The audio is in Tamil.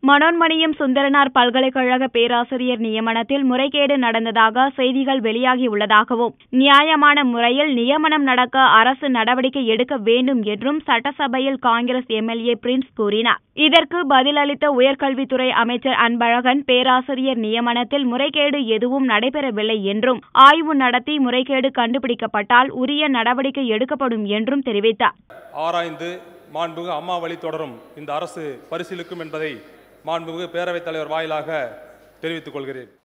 மனோன்மணியம் சுந்தரனார் பல்கலைக்கழக பேராசிரியர் நியமனத்தில் முறைகேடு நடந்ததாக செய்திகள் வெளியாகியுள்ளதாகவும் நியாயமான முறையில் நியமனம் நடக்க அரசு நடவடிக்கை எடுக்க வேண்டும் என்றும் சட்டசபையில் காங்கிரஸ் எம்எல்ஏ பிரின்ஸ் கூறினார் இதற்கு பதிலளித்த உயர்கல்வித்துறை அமைச்சர் அன்பழகன் பேராசிரியர் நியமனத்தில் முறைகேடு எதுவும் நடைபெறவில்லை என்றும் ஆய்வு நடத்தி முறைகேடு கண்டுபிடிக்கப்பட்டால் உரிய நடவடிக்கை எடுக்கப்படும் என்றும் தெரிவித்தார் ஆராய்ந்து மாண்புமிகு அம்மா வழி தொடரும் இந்த அரசு பரிசீலிக்கும் என்பதை மாண்புமிகு பேரவைத் தலைவர் வாயிலாக தெரிவித்துக் கொள்கிறேன்